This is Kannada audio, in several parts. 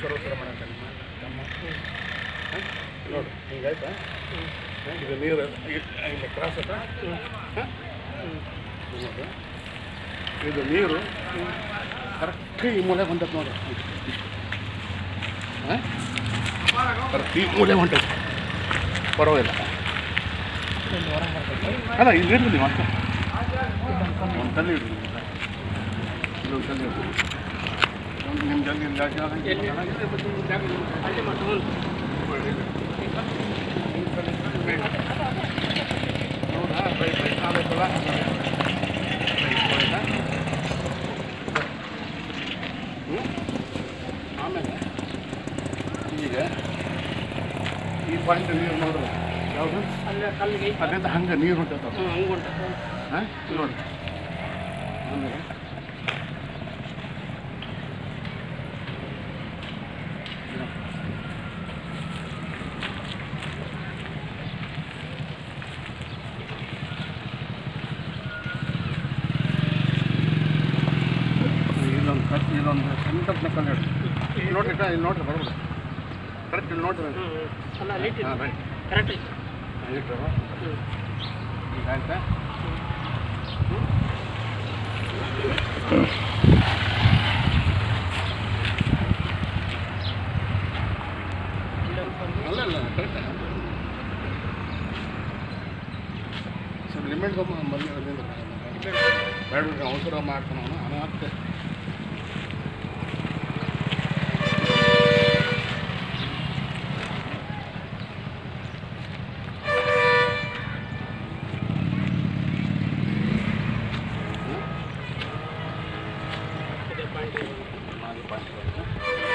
ಸರೋ ಸರ ಮಾಡಕ್ಕೆ ತಮ್ಮ ಹಾಂ ನೋಡಿ ಹಿಂಗಾಯ್ತಾ ಹಾಂ ಇದು ನೀರು ಇಲ್ಲಿ ಕ್ರಾಸ್ ಆಯ್ತಾ ಹಾಂ ನೋಡು ಇದು ನೀರು ಕರೆಕ್ಟ್ ಈ ಮೂಲೆ ಬಂದೈತೆ ನೋಡ್ರಿ ಹಾಂ ಕರೆಕ್ಟ್ ಈ ಮೂಲೆ ಹೊಂಟೈತೆ ಪರವಾಗಿಲ್ಲ ಅಲ್ಲ ಇಲ್ಲಿ ಇಡ್ರಿ ನೀವು ಅಷ್ಟೇ ಒಂದು ಕಲ್ಲು ಇಡ್ರಿ ಇದೊಂದು ಕಲ್ಲು ಇಡ್ರಿ ಒಂದು ನಿಮ್ಮ ಜಲ್ದಿ ಇಲ್ಲಿ ಜಾಗ ಹೌದಾ ರೈಟ್ ರೈಟ್ ಆಗಬೇಕಲ್ಲ ಆಮೇಲೆ ಈಗ ಈ ಪಾಯಿಂಟ್ ನೀರು ನೋಡ್ರಿ ಯಾವುದು ಅಲ್ಲೇ ಕಲ್ಲಿಗೆ ಅಲ್ಲಿಂದ ಹಂಗೆ ನೀರು ಹೊಂಟೈತೆ ಹ್ಞೂ ಹಂಗೆ ಉಂಟು ಹಾಂ ನೋಡಿ ಆಮೇಲೆ ಇಲ್ಲೊಂದು ಕಟ್ ಇಲ್ಲೊಂದು ಸೆಂಟರ್ನ ಕಲ್ಲು ಇಲ್ಲಿ ನೋಡ್ರಿ ಅಕ್ಕ, ಇಲ್ಲಿ ನೋಡ್ರಿ ಬರ್ಬೋದು ಕರೆಕ್ಟ್ ಇಲ್ಲಿ ನೋಡ್ರಿ ಹ್ಞೂ ಅಲ್ಲ ಅಲ್ಲಿ ಹಾಂ ರೈಟ್ ಕರೆಕ್ಟ್ ಐತಿ ಇಟ್ಟು ಹ್ಞೂ ಈಗ ಆಯ್ತಾ ಅಲ್ಲ ಅಲ್ಲ ಕರೆಕ್ಟ್ ಸ್ವಲ್ಪ ಲಿಮಿಟ್ ಬಂದು ಬೇಡ ಅವಸರ ಮಾಡ್ತಾನೆ ಅವನು ಅನಾಥ ಇದೇ ಪಾಯಿಂಟ್ ನಾಲ್ಕು ಪಾಯಿಂಟ್ ಬರುತ್ತೆ.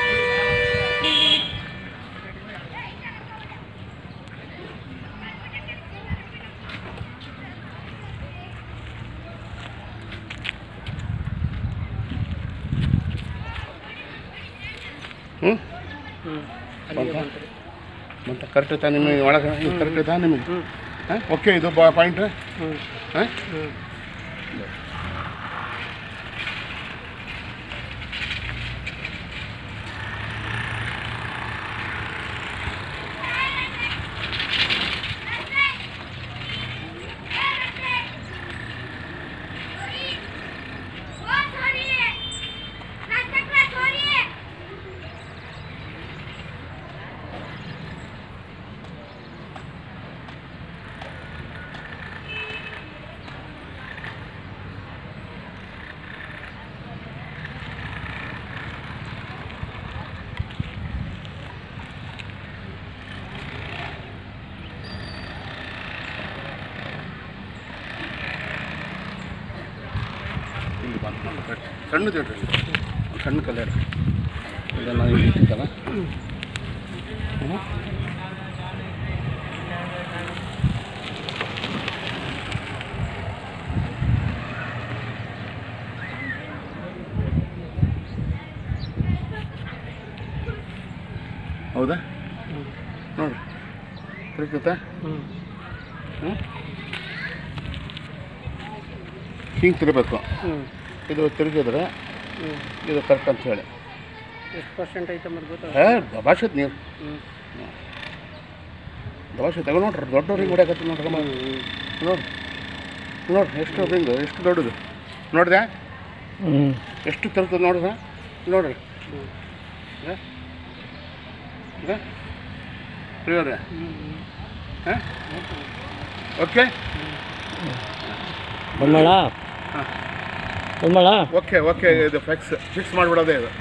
ಹ್ಞೂ ಹ್ಞೂ ಅಲ್ಲಿಗೆ ಬಂತಾ? ಬಂತು ಮತ್ತೆ ಕರೆಕ್ಟ್ ಐತಾ ನಿಮಗೆ ಒಳಗೆ ಕರೆಕ್ಟ್ ಐತಾ ನಿಮಗೆ ಹ್ಞೂ ಹಾಂ ಓಕೆ ಇದು ಬಾ ಪಾಯಿಂಟ್ ಹ್ಞೂ ಹಾಂ ಹ್ಞೂ ಇಲ್ಲಿ ಬಂತು ನೋಡಿ ಕರೆಕ್ಟ್ ಸಣ್ಣದು ಇಡ್ರಿ ಇಲ್ಲಿ. ಸಣ್ಣ ಕಲ್ಲರ್ ಇದೆಲ್ಲ ಇಲ್ಲಿ ಇಟ್ಟಿದ್ದಲ್ಲ ಹ್ಞೂ ಹೌದಾ ಹ್ಞೂ ನೋಡ್ರಿ ಕರೆಕ್ಟ್ ಹ್ಞೂ ಹ್ಞೂ ಹಿಂಗೆ ತಿರ್ಬೇಕು ಹ್ಞೂ ಇದು ತಿರುಗಿದ್ರೆ ಹ್ಞೂ ಇದು ಕರೆಕ್ಟ್ ಅಂತ ಹೇಳಿ ಎಷ್ಟು ಪರ್ಸೆಂಟ್ ಐತೆ ಮತ್ತೆ ಗೊತ್ತಾಗ ಏ ದಬಾಷತ್ ನೀವು ಹ್ಞೂ ದಬಾಷೆ ತಗೋ ನೋಡ್ರಿ ದೊಡ್ಡ ರಿಂಗ್ ಹೊಡ್ಯಾಕತ್ತಿ ನೋಡ್ರಿ ಅಮ್ಮ. ನೋಡ್ರಿ ನೋಡ್ರಿ ಎಷ್ಟು ರಿಂಗ್ ಎಷ್ಟು ದೊಡ್ಡದು ನೋಡಿದೆ ಹ್ಞೂ ಎಷ್ಟು ತಿರ್ತದೆ ನೋಡ್ರಿ ನೋಡ್ರಿ ಹ್ಞೂ ಪ್ರಿಯವ್ರೆ ಹ್ಞೂ ಹಾಂ ಓಕೆ ಬಂದ್ಮಾಡ ಹಾಂ ಬಂದ್ಮಾಡ ಓಕೆ ಓಕೆ ಇದು ಫಿಕ್ಸ್ ಫಿಕ್ಸ್ ಮಾಡಿಬಿಡೋದೇ ಇದು